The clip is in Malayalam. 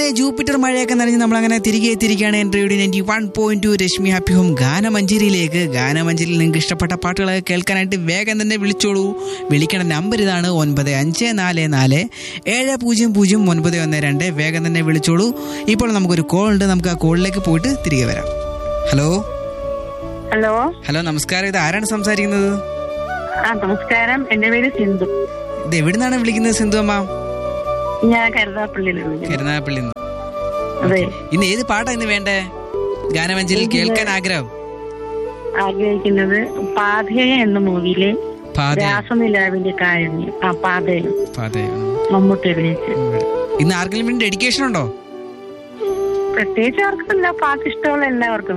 ജൂപ്പിറ്റർ മഴയൊക്കെ നനഞ്ഞ് നമ്മളങ്ങനെ തിരികെ എത്തിയിരിക്കുകയാണ് എൻ്റെ radio ninety one point two Rashmi happy home ഗാനമഞ്ചേരിയിലേക്ക് ഗാനമഞ്ചേരിയിൽ നിങ്ങൾക്ക് ഇഷ്ടപ്പെട്ട പാട്ടുകളൊക്കെ കേൾക്കാനായിട്ട് വേഗം തന്നെ വിളിച്ചോളൂ വിളിക്കേണ്ട നമ്പർ ഇതാണ് ഒൻപത് അഞ്ച് നാല് നാല് ഏഴ് പൂജ്യം പൂജ്യം ഒൻപത് ഒന്ന് രണ്ട് വേഗം തന്നെ വിളിച്ചോളൂ ഇപ്പോൾ നമുക്കൊരു കോൾ ഉണ്ട് നമുക്ക് ആ കോളിലേക്ക് പോയിട്ട് തിരികെ വരാം ഹലോ ഹലോ ഹലോ നമസ്കാരം ഇത് ആരാണ് സംസാരിക്കുന്നത് ആ നമസ്കാരം എന്റെ പേര് സിന്ധു ഇത് എവിടുന്നാണ് വിളിക്കുന്നത് സിന്ധു അമ്മ ഞാൻ കരുതാപ്പള്ളിയിലാണ് കരുനാഗപ്പള്ളി അതെ ഇന്ന് ഏത് പാട്ടാ ഇന്ന് വേണ്ടേ ഗാനമഞ്ചേരിയിൽ കേൾക്കാൻ ആഗ്രഹം ആഗ്രഹിക്കുന്നത് പാതയ എന്ന മൂവിയിലെ പാതയം രാസനിലാവിന്റെ കാരുണ്യം ആ പാതയം പാതയം മമ്മൂട്ടി അഭിനയിച്ച് ഇന്ന് ആർക്കെങ്കിലും വേണ്ടി ഡെഡിക്കേഷൻ ഉണ്ടോ പ്രത്യേകിച്ച് ആർക്കുമില്ല പാട്ട് ഇഷ്ടമുള്ള എല്ലാവർക്കും